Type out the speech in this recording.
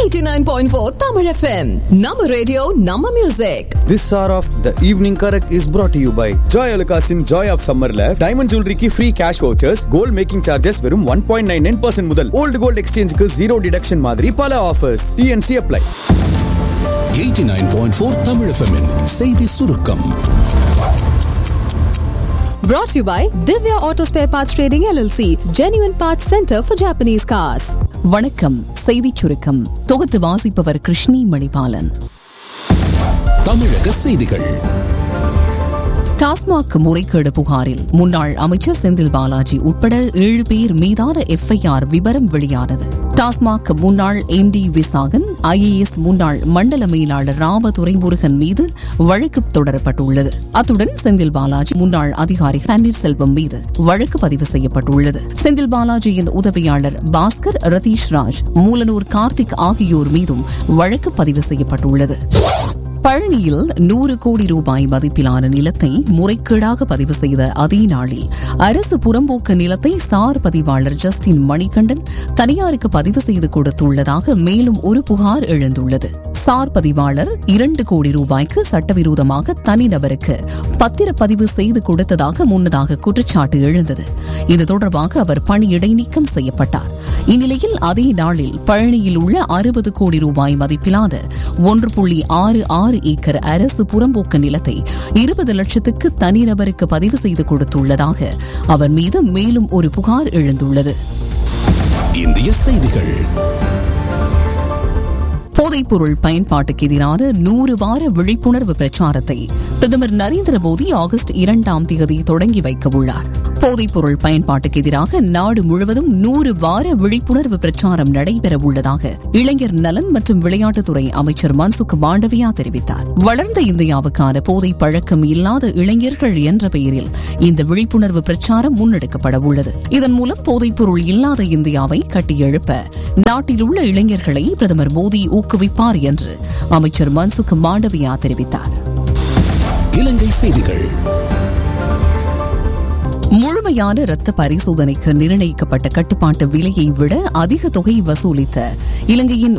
89.4 Tamil FM. Nama radio, Nama music. This hour of the evening correct is brought to you by Joy Alukasin Joy of Summerல diamond ஜுவல்லரிக்கு free cash vouchers gold making charges வெறும் one point nine nine percent முதல் old gold எக்ஸ்சேஞ்சுக்கு zero deduction மாதிரி பல offers TNC apply 89.4 Tamil FM -இன் செய்தி சுருக்கம் Brought to you by Divya Auto Spare Parts Trading LLC, Genuine Parts Center for Japanese Cars. வணக்கம் செய்திச் சுருக்கம் தொகுத்து வாசிப்பவர் கிருஷ்ணி மணிபாலன் தமிழக செய்திகள் டாஸ்மாக் முறைகேடு புகாரில் முன்னாள் அமைச்சர் செந்தில் பாலாஜி உட்பட ஏழு பேர் மீதான எஃப்ஐஆர் விவரம் வெளியானது டாஸ்மாக் முன்னாள் எம்டி விசாகன் ஐஏஎஸ் முன்னாள் மண்டல மேலாளர் ராம துரைமுருகன் மீது வழக்கு தொடரப்பட்டுள்ளது அத்துடன் செந்தில் பாலாஜி முன்னாள் அதிகாரி பன்னீர்செல்வம் மீது வழக்கு பதிவு செய்யப்பட்டுள்ளது செந்தில் பாலாஜியின் உதவியாளர் பாஸ்கர் ரதீஷ் ராஜ் மூலனூர் கார்த்திக் ஆகியோர் மீதும் வழக்கு பதிவு செய்யப்பட்டுள்ளது பழனியில் நூறு கோடி ரூபாய் மதிப்பிலான நிலத்தை முறைகேடாக பதிவு செய்த அதே நாளில் அரசு புறம்போக்கு நிலத்தை சார் பதிவாளர் ஜஸ்டின் மணிகண்டன் தனியாருக்கு பதிவு செய்து கொடுத்துள்ளதாக மேலும் ஒரு புகார் எழுந்துள்ளது சார் பதிவாளர் இரண்டு கோடி ரூபாய்க்கு சட்டவிரோதமாக தனிநபருக்கு பத்திரப்பதிவு செய்து கொடுத்ததாக முன்னதாக குற்றச்சாட்டு எழுந்தது இது தொடர்பாக அவர் பணி இடைநீக்கம் செய்யப்பட்டார் இந்நிலையில் அதே நாளில் பழனியில் உள்ள அறுபது கோடி ரூபாய் மதிப்பிலான ஒன்று புள்ளி ஆறு ஆறு ஏக்கர் அரசு புறம்போக்கு நிலத்தை இருபது லட்சத்துக்கு தனிநபருக்கு பதிவு செய்து கொடுத்துள்ளதாக அவர் மீது மேலும் ஒரு புகார் எழுந்துள்ளது இந்திய செய்திகள் போதைப்பொருள் பயன்பாட்டுக்கு எதிரான நூறு வார விழிப்புணர்வு பிரச்சாரத்தை பிரதமர் நரேந்திர மோடி ஆகஸ்ட் இரண்டாம் தேதி தொடங்கி வைக்க உள்ளார் போதைப்பொருள் பயன்பாட்டுக்கு எதிராக நாடு முழுவதும் நூறு வார விழிப்புணர்வு பிரச்சாரம் நடைபெற உள்ளதாக இளைஞர் நலன் மற்றும் விளையாட்டுத்துறை அமைச்சர் மன்சுக் மாண்டவியா தெரிவித்தார் வளர்ந்த இந்தியாவுக்கான போதை பழக்கம் இல்லாத இளைஞர்கள் என்ற பெயரில் இந்த விழிப்புணர்வு பிரச்சாரம் முன்னெடுக்கப்பட உள்ளது இதன் மூலம் போதைப்பொருள் இல்லாத இந்தியாவை கட்டியெழுப்ப நாட்டில் உள்ள இளைஞர்களை பிரதமர் மோடி ஊக்குவிப்பார் என்று அமைச்சர் மன்சுக் மாண்டவியா தெரிவித்தார் இலங்கை செய்திகள் முழுமையான இரத்த பரிசோதனைக்கு நிர்ணயிக்கப்பட்ட கட்டுப்பாட்டு விலையை விட அதிக தொகை வசூலித்த இலங்கையின்